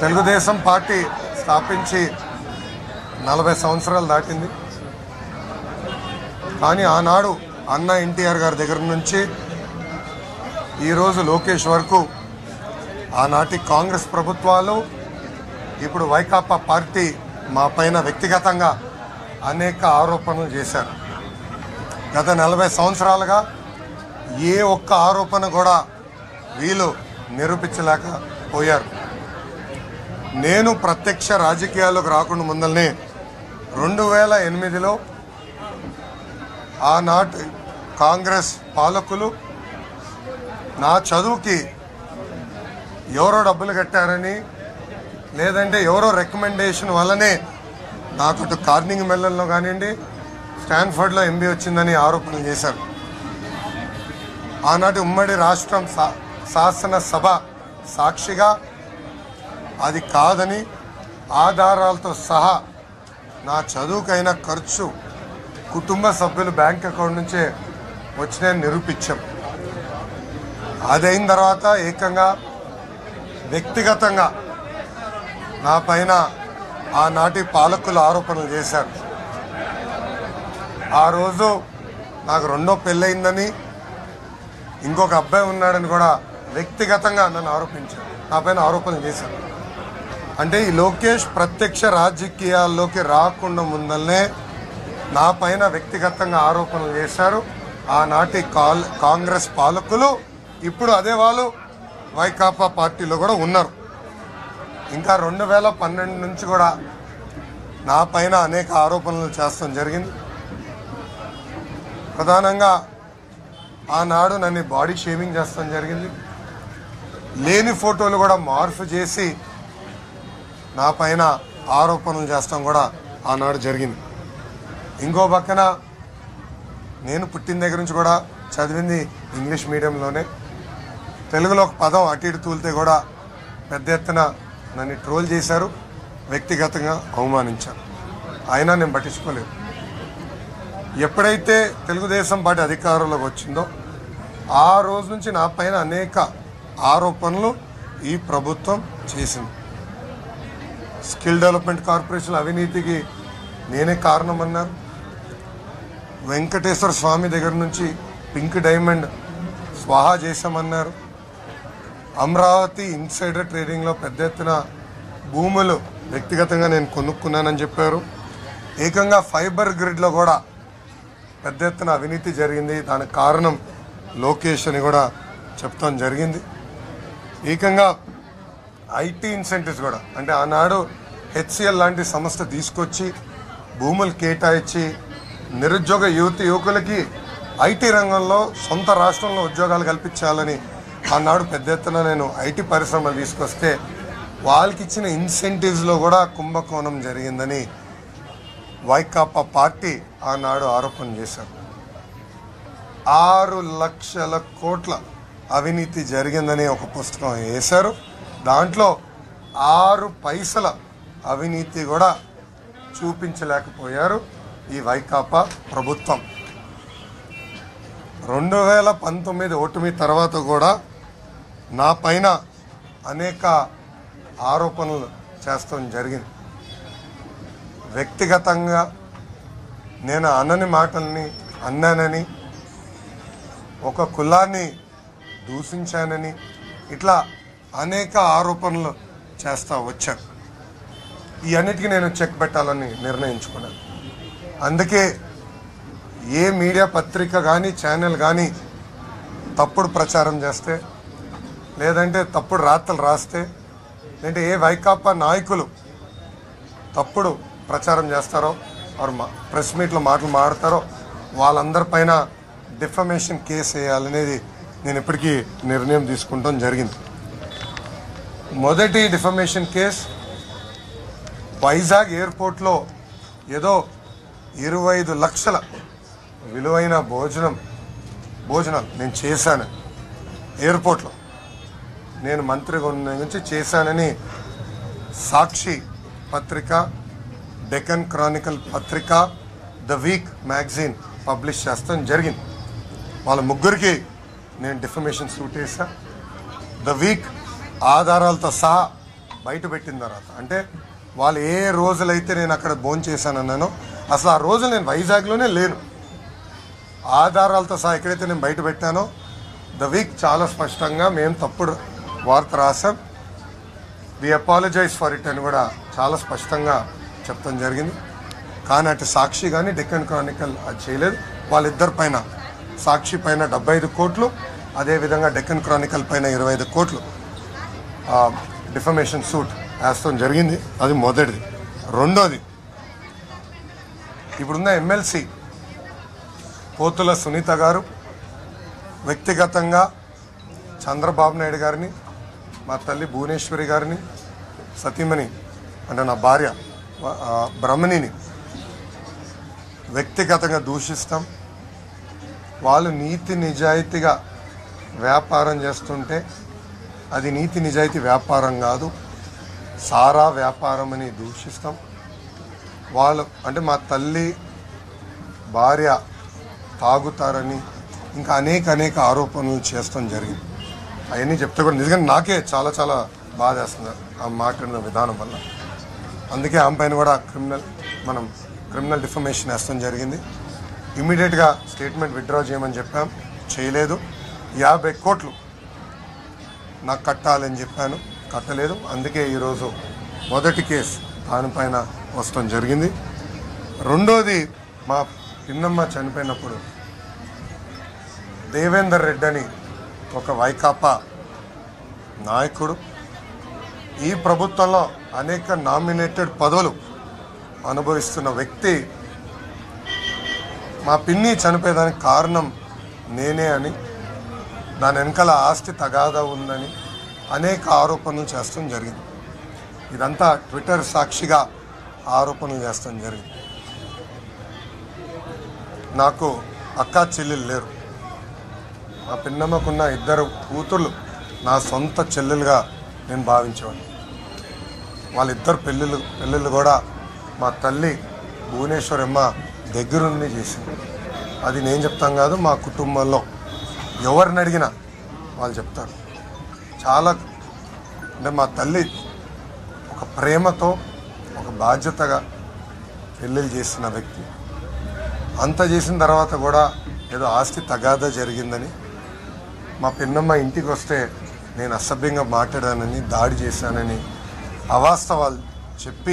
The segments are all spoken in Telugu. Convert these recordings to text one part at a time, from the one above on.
తెలుగుదేశం పార్టీ స్థాపించి నలభై సంవత్సరాలు దాటింది కానీ ఆనాడు అన్న ఎన్టీఆర్ గారి దగ్గర నుంచి ఈరోజు లోకేష్ వరకు ఆనాటి కాంగ్రెస్ ప్రభుత్వాలు ఇప్పుడు వైకాపా పార్టీ మా పైన వ్యక్తిగతంగా అనేక ఆరోపణలు చేశారు గత నలభై సంవత్సరాలుగా ఏ ఒక్క ఆరోపణ కూడా వీళ్ళు నిరూపించలేకపోయారు నేను ప్రత్యక్ష రాజకీయాల్లోకి రాకుండా ముందల్నే రెండు వేల ఎనిమిదిలో ఆనాటి కాంగ్రెస్ పాలకులు నా చదువుకి ఎవరో డబ్బులు కట్టారని లేదంటే ఎవరో రికమెండేషన్ వల్లనే నాకు అటు కార్నింగ్ మెల్లన్లో కానివ్వండి స్టాన్ఫర్డ్లో ఎంబీ వచ్చిందని ఆరోపణలు చేశారు ఆనాటి ఉమ్మడి రాష్ట్రం శా- శాసనసభ సాక్షిగా అది కాదని ఆధారాలతో సహా నా చదువుకైన ఖర్చు కుటుంబ సభ్యులు బ్యాంక్ అకౌంట్ నుంచే వచ్చినాయని నిరూపించాం అదైన తర్వాత ఏకంగా వ్యక్తిగతంగా నా పైన ఆనాటి పాలకులు ఆరోపణలు చేశారు ఆ రోజు నాకు రెండో పెళ్ళయిందని ఇంకొక అబ్బాయి ఉన్నాడని కూడా వ్యక్తిగతంగా నన్ను ఆరోపించారు నా పైన ఆరోపణలు చేశారు అంటే ఈ లోకేష్ ప్రత్యక్ష రాజకీయాల్లోకి రాకుండా ముందల్నే నా పైన వ్యక్తిగతంగా ఆరోపణలు చేశారు ఆనాటి కాల్ కాంగ్రెస్ పాలకులు ఇప్పుడు అదే వాళ్ళు వైకాపా పార్టీలో కూడా ఉన్నారు ఇంకా రెండు వేల పన్నెండు నుంచి కూడా నా పైన అనేక ఆరోపణలు చేస్తాం జరిగింది ప్రధానంగా ఆనాడు నన్ను బాడీ షేవింగ్ చేస్తాం జరిగింది లేని ఫోటోలు కూడా మార్పు చేసి నా పైన ఆరోపణలు చేస్తాం కూడా ఆనాడు జరిగింది ఇంకో పక్కన నేను పుట్టిన దగ్గర నుంచి కూడా చదివింది ఇంగ్లీష్ మీడియంలోనే తెలుగులో ఒక పదం అటు ఇటు తూలితే కూడా పెద్ద ఎత్తున నన్ను ట్రోల్ చేశారు వ్యక్తిగతంగా అవమానించారు అయినా నేను పట్టించుకోలేదు ఎప్పుడైతే తెలుగుదేశం పార్టీ అధికారంలోకి వచ్చిందో ఆ రోజు నుంచి నా పైన అనేక ఆరోపణలు ఈ ప్రభుత్వం చేసింది స్కిల్ డెవలప్మెంట్ కార్పొరేషన్ అవినీతికి నేనే కారణమన్నారు వెంకటేశ్వర స్వామి దగ్గర నుంచి పింక్ డైమండ్ స్వాహా చేశామన్నారు అమరావతి ఇన్సైడర్ ట్రేడింగ్లో పెద్ద ఎత్తున భూములు వ్యక్తిగతంగా నేను కొనుక్కున్నానని చెప్పారు ఏకంగా ఫైబర్ గ్రిడ్లో కూడా పెద్ద ఎత్తున అవినీతి జరిగింది దానికి కారణం లోకేష్ అని కూడా చెప్తాం జరిగింది ఏకంగా ఐటీ ఇన్సెంటివ్స్ కూడా అంటే ఆనాడు హెచ్సిఎల్ లాంటి సంస్థ తీసుకొచ్చి భూములు కేటాయించి నిరుద్యోగ యువతి యువకులకి ఐటీ రంగంలో సొంత రాష్ట్రంలో ఉద్యోగాలు కల్పించాలని ఆనాడు పెద్ద ఎత్తున నేను ఐటీ పరిశ్రమలు తీసుకొస్తే వాళ్ళకి ఇచ్చిన ఇన్సెంటివ్స్లో కూడా కుంభకోణం జరిగిందని వైకాపా పార్టీ ఆనాడు ఆరోపణ చేశారు ఆరు లక్షల కోట్ల అవినీతి జరిగిందని ఒక పుస్తకం వేశారు దాంట్లో ఆరు పైసల అవినీతి కూడా చూపించలేకపోయారు ఈ వైకాపా ప్రభుత్వం రెండు వేల పంతొమ్మిది ఓటమి తర్వాత కూడా నా పైన అనేక ఆరోపణలు చేస్తాం జరిగింది వ్యక్తిగతంగా నేను అనని మాటల్ని అన్నానని ఒక కులాన్ని దూషించానని ఇట్లా అనేక ఆరోపణలు చేస్తా వచ్చాను ఈ అన్నిటికీ నేను చెక్ పెట్టాలని నిర్ణయించుకున్నాను అందుకే ఏ మీడియా పత్రిక కానీ ఛానల్ కానీ తప్పుడు ప్రచారం చేస్తే లేదంటే తప్పుడు రాతలు రాస్తే లేదంటే ఏ వైకాపా నాయకులు తప్పుడు ప్రచారం చేస్తారో వారు మా ప్రెస్ మీట్లో మాటలు మాడతారో వాళ్ళందరిపైన డిఫమేషన్ కేసు వేయాలనేది నేను ఇప్పటికీ నిర్ణయం తీసుకుంటాం జరిగింది మొదటి డిఫమేషన్ కేస్ వైజాగ్ ఎయిర్పోర్ట్లో ఏదో ఇరవై ఐదు లక్షల విలువైన భోజనం భోజనాలు నేను చేశాను ఎయిర్పోర్ట్లో నేను మంత్రిగా ఉన్న నుంచి చేశానని సాక్షి పత్రిక డెక్కన్ క్రానికల్ పత్రిక ద వీక్ మ్యాగజైన్ పబ్లిష్ చేస్తాం జరిగింది వాళ్ళ ముగ్గురికి నేను డిఫర్మేషన్ సూట్ వేసా ద వీక్ ఆధారాలతో సహా బయట పెట్టిన తర్వాత అంటే వాళ్ళు ఏ రోజులైతే నేను అక్కడ భోజనం చేశానన్నానో అసలు ఆ రోజు నేను వైజాగ్లోనే లేను ఆధారాలతో సహా ఎక్కడైతే నేను బయట పెట్టానో ద వీక్ చాలా స్పష్టంగా మేము తప్పుడు వార్త రాసాం వి అపాలజైజ్ ఫర్ ఇట్ అని కూడా చాలా స్పష్టంగా చెప్తాం జరిగింది కానీ అటు సాక్షి కానీ డెక్కన్ క్రానికల్ అది చేయలేదు వాళ్ళిద్దరి పైన సాక్షి పైన డెబ్బై ఐదు కోట్లు అదేవిధంగా డెక్కన్ క్రానికల్ పైన ఇరవై ఐదు కోట్లు డిఫమేషన్ సూట్ వేస్తాం జరిగింది అది మొదటిది రెండోది ఇప్పుడున్న ఎమ్మెల్సీ పోతుల సునీత గారు వ్యక్తిగతంగా చంద్రబాబు నాయుడు గారిని మా తల్లి భువనేశ్వరి గారిని సతీమణి అంటే నా భార్య ఆ, బ్రహ్మణిని వ్యక్తిగతంగా దూషిస్తాం వాళ్ళు నీతి నిజాయితీగా వ్యాపారం చేస్తుంటే అది నీతి నిజాయితీ వ్యాపారం కాదు సారా వ్యాపారం అని దూషిస్తాం వాళ్ళు అంటే మా తల్లి భార్య తాగుతారని ఇంకా అనేక అనేక ఆరోపణలు చేస్తాం జరిగింది అవన్నీ చెప్తే కూడా నిజంగా నాకే చాలా చాలా బాధ వేస్తుంది ఆ మాట్లాడిన విధానం వల్ల అందుకే ఆమె పైన కూడా క్రిమినల్ మనం క్రిమినల్ డిఫర్మేషన్ వేస్తాం జరిగింది ఇమీడియట్గా స్టేట్మెంట్ విత్డ్రా చేయమని చెప్పాం చేయలేదు యాభై కోట్లు నాకు కట్టాలని చెప్పాను కట్టలేదు అందుకే ఈరోజు మొదటి కేసు దానిపైన వస్తాం జరిగింది రెండోది మా పిన్నమ్మ చనిపోయినప్పుడు దేవేందర్ రెడ్డి అని ఒక వైకాపా నాయకుడు ఈ ప్రభుత్వంలో అనేక నామినేటెడ్ పదవులు అనుభవిస్తున్న వ్యక్తి మా పిన్ని చనిపోయేదానికి కారణం నేనే అని దాని వెనకాల ఆస్తి తగాదా ఉందని అనేక ఆరోపణలు చేస్తాం జరిగింది ఇదంతా ట్విట్టర్ సాక్షిగా ఆరోపణలు చేస్తాం జరిగింది నాకు అక్క చెల్లెలు లేరు మా పిన్నమ్మకున్న ఇద్దరు కూతుర్లు నా సొంత చెల్లెలుగా నేను భావించేవాడిని వాళ్ళిద్దరు పెళ్ళిళ్ళు పెళ్ళిళ్ళు కూడా మా తల్లి భువనేశ్వరమ్మ దగ్గరుండి చేసింది అది నేను చెప్తాం కాదు మా కుటుంబంలో ఎవరిని అడిగినా వాళ్ళు చెప్తారు చాలా అంటే మా తల్లి ఒక ప్రేమతో ఒక బాధ్యతగా పెళ్ళిళ్ళు చేసిన వ్యక్తి అంత చేసిన తర్వాత కూడా ఏదో ఆస్తి తగాదా జరిగిందని మా పిన్నమ్మ ఇంటికి వస్తే నేను అసభ్యంగా మాట్లాడానని దాడి చేశానని అవాస్తవాలు చెప్పి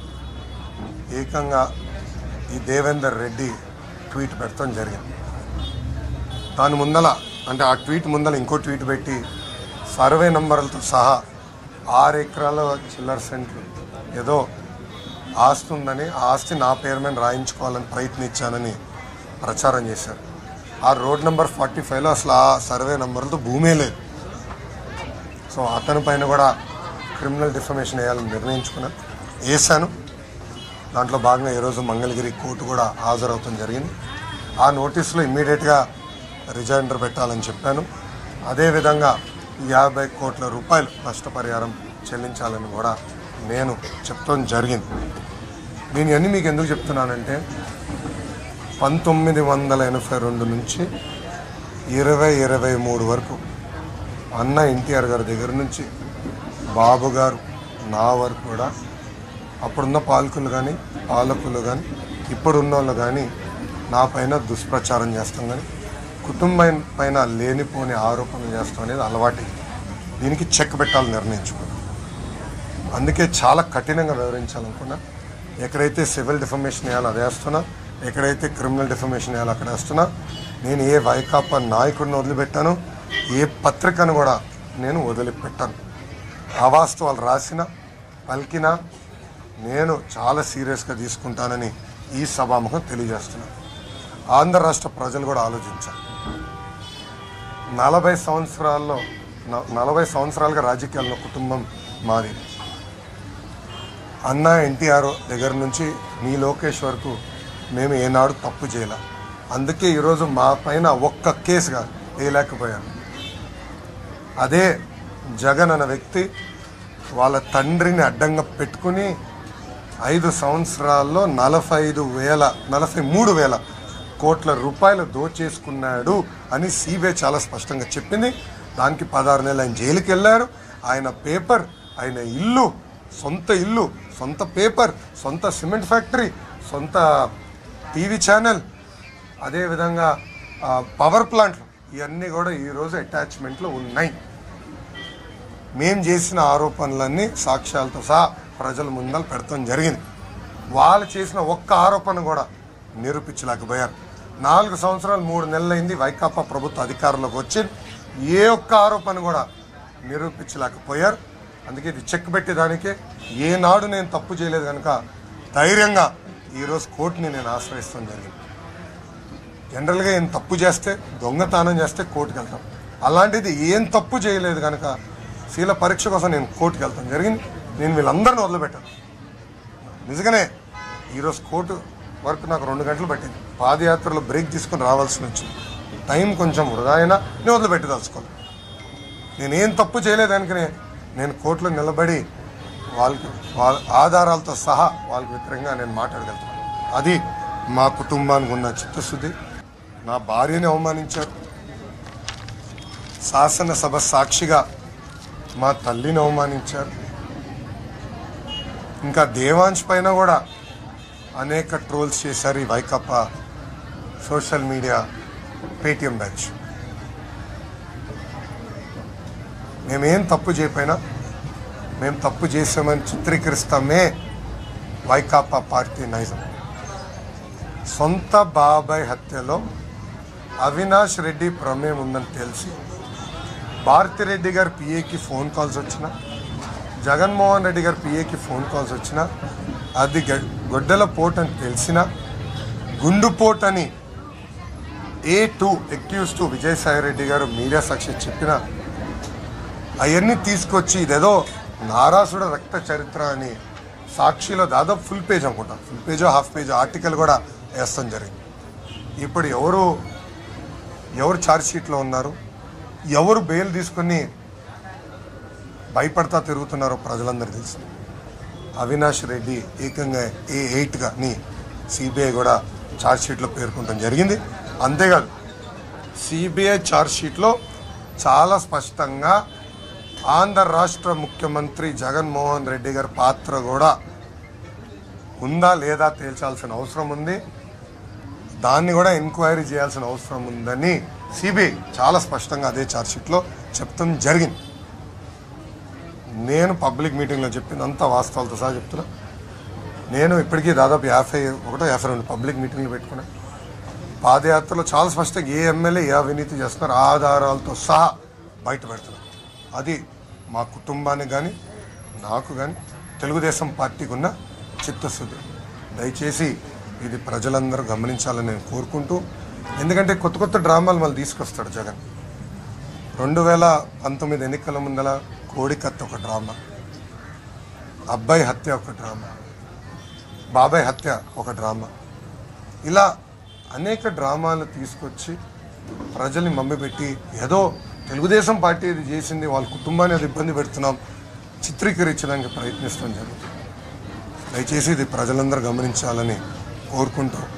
ఏకంగా ఈ దేవేందర్ రెడ్డి ట్వీట్ పెడతాం జరిగింది దాని ముందల అంటే ఆ ట్వీట్ ముందల ఇంకో ట్వీట్ పెట్టి సర్వే నంబర్లతో సహా ఆరు ఎకరాల చిల్లర సెంట్లు ఏదో ఆస్తి ఉందని ఆ ఆస్తి నా పేరు మీద రాయించుకోవాలని ప్రయత్నించానని ప్రచారం చేశారు ఆ రోడ్ నెంబర్ ఫార్టీ ఫైవ్లో అసలు ఆ సర్వే నెంబర్లతో భూమే లేదు సో అతని పైన కూడా క్రిమినల్ డిఫర్మేషన్ వేయాలని నిర్ణయించుకున్నాను వేశాను దాంట్లో భాగంగా ఈరోజు మంగళగిరి కోర్టు కూడా హాజరవుతాం జరిగింది ఆ నోటీసులో ఇమ్మీడియట్గా రిజైండర్ పెట్టాలని చెప్పాను అదేవిధంగా యాభై కోట్ల రూపాయలు నష్టపరిహారం చెల్లించాలని కూడా నేను చెప్తాం జరిగింది నేను ఇవన్నీ మీకు ఎందుకు చెప్తున్నానంటే పంతొమ్మిది వందల ఎనభై రెండు నుంచి ఇరవై ఇరవై మూడు వరకు అన్న ఎన్టీఆర్ గారి దగ్గర నుంచి బాబు గారు నా వరకు కూడా అప్పుడున్న పాలకులు కానీ పాలకులు కానీ ఇప్పుడున్న వాళ్ళు కానీ నా పైన దుష్ప్రచారం చేస్తాం కానీ కుటుంబం పైన లేనిపోని ఆరోపణలు చేస్తాం అనేది అలవాటు దీనికి చెక్ పెట్టాలని నిర్ణయించుకున్నాను అందుకే చాలా కఠినంగా వివరించాలనుకున్నా ఎక్కడైతే సివిల్ డిఫర్మేషన్ వేయాలో అదే వేస్తున్నా ఎక్కడైతే క్రిమినల్ డిఫర్మేషన్ వేయాలో అక్కడ వేస్తున్నా నేను ఏ వైకాపా నాయకుడిని వదిలిపెట్టాను ఏ పత్రికను కూడా నేను వదిలిపెట్టాను అవాస్తవాలు రాసిన పలికినా నేను చాలా సీరియస్గా తీసుకుంటానని ఈ సభాముఖం తెలియజేస్తున్నాను ఆంధ్ర రాష్ట్ర ప్రజలు కూడా ఆలోచించాలి నలభై సంవత్సరాల్లో న- నలభై సంవత్సరాలుగా రాజకీయాల్లో కుటుంబం మాది అన్న ఎన్టీఆర్ దగ్గర నుంచి మీ లోకేష్ వరకు మేము ఏనాడు తప్పు చేయలే అందుకే ఈరోజు మా పైన ఒక్క కేసుగా వేయలేకపోయాను అదే జగన్ అన్న వ్యక్తి వాళ్ళ తండ్రిని అడ్డంగా పెట్టుకుని ఐదు సంవత్సరాల్లో నలభై ఐదు వేల నలభై మూడు వేల కోట్ల రూపాయలు దోచేసుకున్నాడు అని సిబిఐ చాలా స్పష్టంగా చెప్పింది దానికి పదహారు నెలలు ఆయన జైలుకి వెళ్ళారు ఆయన పేపర్ ఆయన ఇల్లు సొంత ఇల్లు సొంత పేపర్ సొంత సిమెంట్ ఫ్యాక్టరీ సొంత టీవీ ఛానల్ అదేవిధంగా ఆ, పవర్ ప్లాంట్లు ఇవన్నీ కూడా ఈరోజు అటాచ్మెంట్లో ఉన్నాయి మేం చేసిన ఆరోపణలన్నీ సాక్ష్యాలతో సహా ప్రజల ముందర పెడతాం జరిగింది వాళ్ళు చేసిన ఒక్క ఆరోపణ కూడా నిరూపించలేకపోయారు నాలుగు సంవత్సరాలు మూడు నెలలైంది వైకాపా ప్రభుత్వ అధికారంలోకి వచ్చి ఏ ఒక్క ఆరోపణ కూడా నిరూపించలేకపోయారు అందుకే ఇది చెక్ పెట్టేదానికే ఏనాడు నేను తప్పు చేయలేదు కనుక ధైర్యంగా ఈరోజు కోర్టుని నేను ఆశ్రయిస్తాం జరిగింది జనరల్గా ఏం తప్పు చేస్తే దొంగతనం చేస్తే కోర్టుకు వెళ్తాం అలాంటిది ఏం తప్పు చేయలేదు కనుక శీల పరీక్ష కోసం నేను కోర్టుకు వెళ్తాం జరిగింది నేను వీళ్ళందరిని వదిలిపెట్టాను నిజంగానే ఈరోజు కోర్టు వరకు నాకు రెండు గంటలు పట్టింది పాదయాత్రలో బ్రేక్ తీసుకొని రావాల్సి వచ్చింది టైం కొంచెం వృధా అయినా నేను వదిలిపెట్టి తలుచుకోవాలి నేనేం తప్పు చేయలేదనుకనే నేను కోర్టులో నిలబడి వాళ్ళకి వాళ్ళ ఆధారాలతో సహా వాళ్ళకి వ్యతిరేకంగా నేను మాట్లాడగలుగుతాను అది మా కుటుంబానికి ఉన్న చిత్తశుద్ధి నా భార్యని అవమానించారు శాసనసభ సాక్షిగా మా తల్లిని అవమానించారు ఇంకా దేవాంశ్ పైన కూడా అనేక ట్రోల్స్ చేశారు ఈ Vaikapa social media Paytm batch మేమేం తప్పు చేయకపోయినా మేము తప్పు చేసామని చిత్రీకరిస్తామే వైకాపా పార్టీ నైజం సొంత బాబాయ్ హత్యలో అవినాష్ రెడ్డి ప్రమేయం ఉందని తెలిసి భారతిరెడ్డి గారి పిఏకి ఫోన్ కాల్స్ వచ్చినా జగన్మోహన్ రెడ్డి గారి పిఏకి ఫోన్ కాల్స్ వచ్చినా అది గ- గొడ్డల పోట్ అని తెలిసిన గుండుపోట్ అని ఏ టూ ఎక్యూస్ టు విజయసాయి రెడ్డి గారు మీడియా సాక్షి చెప్పిన అవన్నీ తీసుకొచ్చి ఇదేదో నారాసుడ రక్త చరిత్ర అని సాక్షిలో దాదాపు ఫుల్ పేజ్ అనుకుంటా full page half page article కూడా వేస్తాం జరిగింది ఇప్పుడు ఎవరు ఎవరు ఛార్జ్ షీట్లో ఉన్నారు ఎవరు బెయిల్ తీసుకొని భయపడతా తిరుగుతున్నారో ప్రజలందరూ తెలుసు అవినాష్ రెడ్డి ఏకంగా ఏ ఎయిట్గా ని సిబిఐ కూడా ఛార్జ్ షీట్లో పేర్కొనడం జరిగింది అంతేకాదు సిబిఐ ఛార్జ్ షీట్లో చాలా స్పష్టంగా ఆంధ్ర రాష్ట్ర ముఖ్యమంత్రి జగన్మోహన్ రెడ్డి గారి పాత్ర కూడా ఉందా లేదా తేల్చాల్సిన అవసరం ఉంది దాన్ని కూడా ఎంక్వైరీ చేయాల్సిన అవసరం ఉందని సిబిఐ చాలా స్పష్టంగా అదే ఛార్జ్ షీట్లో చెప్తాం జరిగింది నేను పబ్లిక్ మీటింగ్లో చెప్పిందంతా వాస్తవాలతో సహా చెప్తున్నా నేను ఇప్పటికీ దాదాపు యాభై ఒకటో యాభై రెండు పబ్లిక్ మీటింగ్లు పెట్టుకున్నా పాదయాత్రలో చాలా స్పష్టంగా ఏ ఎమ్మెల్యే ఏ అవినీతి చేస్తున్నారు ఆధారాలతో సహా బయట పెడుతున్నారు అది మా కుటుంబానికి కానీ నాకు కానీ తెలుగుదేశం పార్టీకి ఉన్న చిత్తశుద్ధి దయచేసి ఇది ప్రజలందరూ గమనించాలని నేను కోరుకుంటూ ఎందుకంటే కొత్త కొత్త డ్రామాలు మళ్ళీ తీసుకొస్తాడు జగన్ రెండు వేల పంతొమ్మిది ఎన్నికల ముందల కోడికత్త ఒక డ్రామా అబ్బాయి హత్య ఒక డ్రామా బాబాయ్ హత్య ఒక డ్రామా ఇలా అనేక డ్రామాలు తీసుకొచ్చి ప్రజల్ని మమ్మిపెట్టి ఏదో తెలుగుదేశం పార్టీ ఇది చేసింది వాళ్ళ కుటుంబాన్ని అది ఇబ్బంది పెడుతున్నాం చిత్రీకరించడానికి ప్రయత్నిస్తాం జరుగుతుంది దయచేసి ఇది ప్రజలందరూ గమనించాలని కోరుకుంటూ